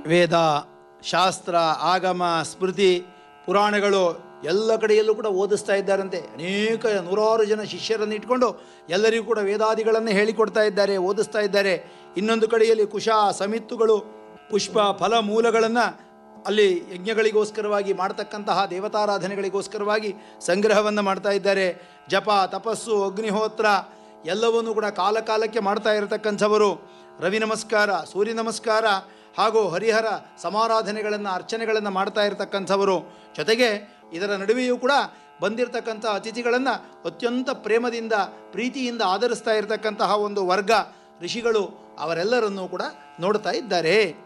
ವೇದ ಶಾಸ್ತ್ರ ಆಗಮ ಸ್ಮೃತಿ ಪುರಾಣಗಳು ಎಲ್ಲ ಕಡೆಯಲ್ಲೂ ಕೂಡ ಓದಿಸ್ತಾ ಇದ್ದಾರಂತೆ ಅನೇಕ ನೂರಾರು ಜನ ಶಿಷ್ಯರನ್ನು ಇಟ್ಕೊಂಡು ಎಲ್ಲರಿಗೂ ಕೂಡ ವೇದಾದಿಗಳನ್ನು ಹೇಳಿಕೊಡ್ತಾ ಇದ್ದಾರೆ ಓದಿಸ್ತಾ ಇದ್ದಾರೆ ಇನ್ನೊಂದು ಕಡೆಯಲ್ಲಿ ಕುಶ ಸಮಿತ್ತುಗಳು ಪುಷ್ಪ ಫಲ ಮೂಲಗಳನ್ನು ಅಲ್ಲಿ ಯಜ್ಞಗಳಿಗೋಸ್ಕರವಾಗಿ ಮಾಡ್ತಕ್ಕಂತಹ ದೇವತಾರಾಧನೆಗಳಿಗೋಸ್ಕರವಾಗಿ ಸಂಗ್ರಹವನ್ನು ಮಾಡ್ತಾ ಇದ್ದಾರೆ ಜಪ ತಪಸ್ಸು ಅಗ್ನಿಹೋತ್ರ ಎಲ್ಲವನ್ನೂ ಕೂಡ ಕಾಲ ಕಾಲಕ್ಕೆ ಮಾಡ್ತಾ ಇರತಕ್ಕಂಥವರು ರವಿ ನಮಸ್ಕಾರ ಸೂರ್ಯ ನಮಸ್ಕಾರ ಹಾಗೂ ಹರಿಹರ ಸಮಾರಾಧನೆಗಳನ್ನು ಅರ್ಚನೆಗಳನ್ನು ಮಾಡ್ತಾ ಇರತಕ್ಕಂಥವರು ಜೊತೆಗೆ ಇದರ ನಡುವೆಯೂ ಕೂಡ ಬಂದಿರತಕ್ಕಂಥ ಅತಿಥಿಗಳನ್ನು ಅತ್ಯಂತ ಪ್ರೇಮದಿಂದ ಪ್ರೀತಿಯಿಂದ ಆಧರಿಸ್ತಾ ಇರತಕ್ಕಂತಹ ಒಂದು ವರ್ಗ ಋಷಿಗಳು ಅವರೆಲ್ಲರನ್ನೂ ಕೂಡ ನೋಡ್ತಾ ಇದ್ದಾರೆ